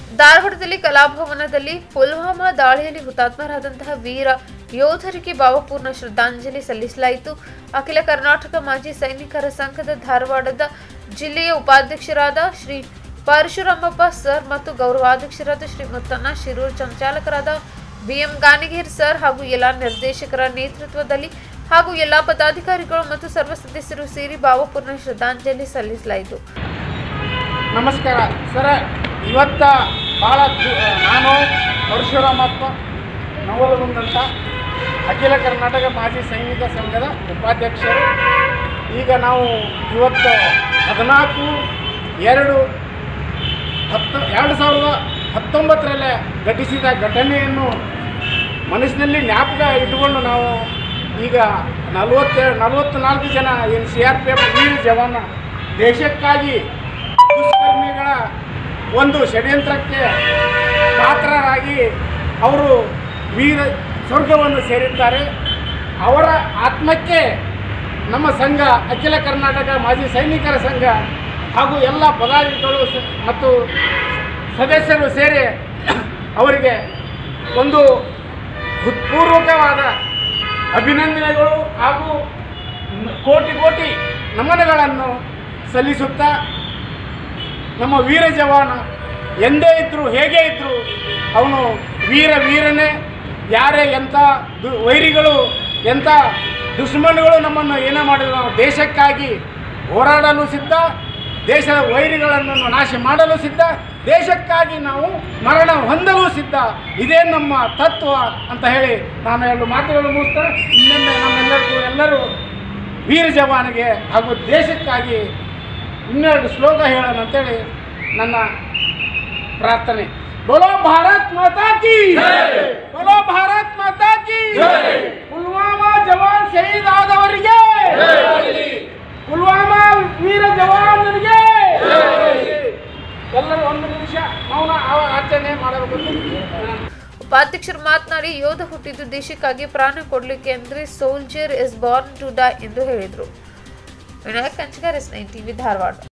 ಧಾರವಾಡದಲ್ಲಿ ಕಲಾಭವನದಲ್ಲಿ ಪುಲ್ವಾಮಾ ದಾಳಿಯಲ್ಲಿ ಹುತಾತ್ಮರಾದಂತಹ ವೀರ ಯೋಧರಿಗೆ ಭಾವಪೂರ್ಣ ಶ್ರದ್ಧಾಂಜಲಿ ಸಲ್ಲಿಸಲಾಯಿತು ಅಖಿಲ ಕರ್ನಾಟಕ ಮಾಜಿ ಸೈನಿಕರ ಸಂಘದ ಧಾರವಾಡದ ಜಿಲ್ಲೆಯ ಉಪಾಧ್ಯಕ್ಷರಾದ ಶ್ರೀ ಪರಶುರಾಮಪ್ಪ ಸರ್ ಮತ್ತು ಗೌರವಾಧ್ಯಕ್ಷರಾದ ಶ್ರೀ ಮುತ್ತಣ್ಣ ಶಿರೂರ್ ಸಂಚಾಲಕರಾದ ಬಿಎಂ ಗಾನಿಗೇರ್ ಸರ್ ಹಾಗೂ ಎಲ್ಲ ನಿರ್ದೇಶಕರ ನೇತೃತ್ವದಲ್ಲಿ ಹಾಗೂ ಎಲ್ಲ ಪದಾಧಿಕಾರಿಗಳು ಮತ್ತು ಸರ್ವ ಸದಸ್ಯರು ಸೇರಿ ಭಾವಪೂರ್ಣ ಶ್ರದ್ಧಾಂಜಲಿ ಸಲ್ಲಿಸಲಾಯಿತು ನಮಸ್ಕಾರ ಸರ ಇವತ್ತ ಭಾಳ ದು- ನಾನು ಪರಶುರಾಮಪ್ಪ ನವಲಗುಂದಂತ ಅಖಿಲ ಕರ್ನಾಟಕ ಮಾಜಿ ಸೈನಿಕ ಸಂಘದ ಉಪಾಧ್ಯಕ್ಷರು ಈಗ ನಾವು ಇವತ್ತು ಹದಿನಾಲ್ಕು ಎರಡು ಹತ್ತು ಎರಡು ಸಾವಿರದ ಹತ್ತೊಂಬತ್ತರಲ್ಲೇ ಘಟಿಸಿದ ಘಟನೆಯನ್ನು ಮನಸ್ಸಿನಲ್ಲಿ ಜ್ಞಾಪಕ ಇಟ್ಟುಕೊಂಡು ನಾವು ಈಗ ನಲವತ್ತೇಳು ನಲವತ್ತ್ನಾಲ್ಕು ಜನ ಏನು ಸಿ ಆರ್ ಪಿ ಎಫ್ ವೀರ ಜವಾನ ದೇಶಕ್ಕಾಗಿ ದುಷ್ಕರ್ಮಿಗಳ ಒಂದು ಷಡ್ಯಂತ್ರಕ್ಕೆ ಪಾತ್ರರಾಗಿ ಅವರು ವೀರ ಸ್ವರ್ಗವನ್ನು ಸೇರಿದ್ದಾರೆ ಅವರ ಆತ್ಮಕ್ಕೆ ನಮ್ಮ ಸಂಘ ಅಖಿಲ ಕರ್ನಾಟಕ ಮಾಜಿ ಸೈನಿಕರ ಸಂಘ ಹಾಗೂ ಎಲ್ಲ ಪದಾಧಿಕಾರಿಗಳು ಸ- ಮತ್ತು ಸದಸ್ಯರು ಸೇರಿ ಅವರಿಗೆ ಒಂದು ಹೃತ್ಪೂರ್ವಕವಾದ ಅಭಿನಂದನೆಗಳು ಹಾಗೂ ನ- ಕೋಟಿ ಕೋಟಿ ನಮನಗಳನ್ನು ಸಲ್ಲಿಸುತ್ತಾ ನಮ್ಮ ವೀರ ಜವಾನ ಎಂದೇ ಇದ್ದರು ಹೇಗೆ ಇದ್ದರು ಅವನು ವೀರ ವೀರನೇ ಯಾರೇ ಎಂಥ ದು ವೈರಿಗಳು ಎಂಥ ದುಶ್ಮನ್ಗಳು ನಮ್ಮನ್ನು ಏನೇ ಮಾಡಿದ್ರು ನಾವು ದೇಶಕ್ಕಾಗಿ ಹೋರಾಡಲು ಸಿದ್ಧ ದೇಶದ ವೈರಿಗಳನ್ನು ನಾಶ ಮಾಡಲು ಸಿದ್ಧ ದೇಶಕ್ಕಾಗಿ ನಾವು ಮರಣ ಹೊಂದಲು ಸಿದ್ಧ ಇದೇ ನಮ್ಮ ತತ್ವ ಅಂತ ಹೇಳಿ ನಾನು ಎರಡು ಮಾತುಗಳು ಮುಗಿಸ್ತಾ ಇನ್ನೊಮ್ಮೆ ನಮ್ಮೆಲ್ಲರಿಗೂ ಎಲ್ಲರೂ ವೀರ ಜವಾನಿಗೆ ಹಾಗೂ ದೇಶಕ್ಕಾಗಿ ಇನ್ನೆರಡು ಶ್ಲೋಕ ಹೇಳೋಣ ಅಂತೇಳಿ ನನ್ನ ಪ್ರಾರ್ಥನೆ ಬೋಲೋ ಭಾರತ್ ಮಾತಾ ಕಿ ಬೋಲೋ ಭಾರತ್ ಮಾತಾ ಕಿ ಪುಲ್ವಾಮಾ ಜವಾನ್ ಶಹೀದ್ ಆದವರಿಗೆ ಪುಲ್ವಾಮಾ ವೀರ ಜವಾನರಿಗೆ ಎಲ್ಲರೂ ಒಂದು ನಿಮಿಷ ಮೌನ ಆ- ಆಚರಣೆ ಮಾಡಬೇಕು ಅಂತ ನಾನು ಉಪಾಧ್ಯಕ್ಷರು ಮಾತನಾಡಿ ಯೋಧ ಹುಟ್ಟಿದ್ದು ದೇಶಕ್ಕಾಗಿ ಪ್ರಾಣ ಕೊಡ್ಲಿಕ್ಕೆ ಅಂದ್ರೆ soldier is born to die ಎಂದು ಹೇಳಿದರು Vinayak Kanchagar S nine TV Dharwad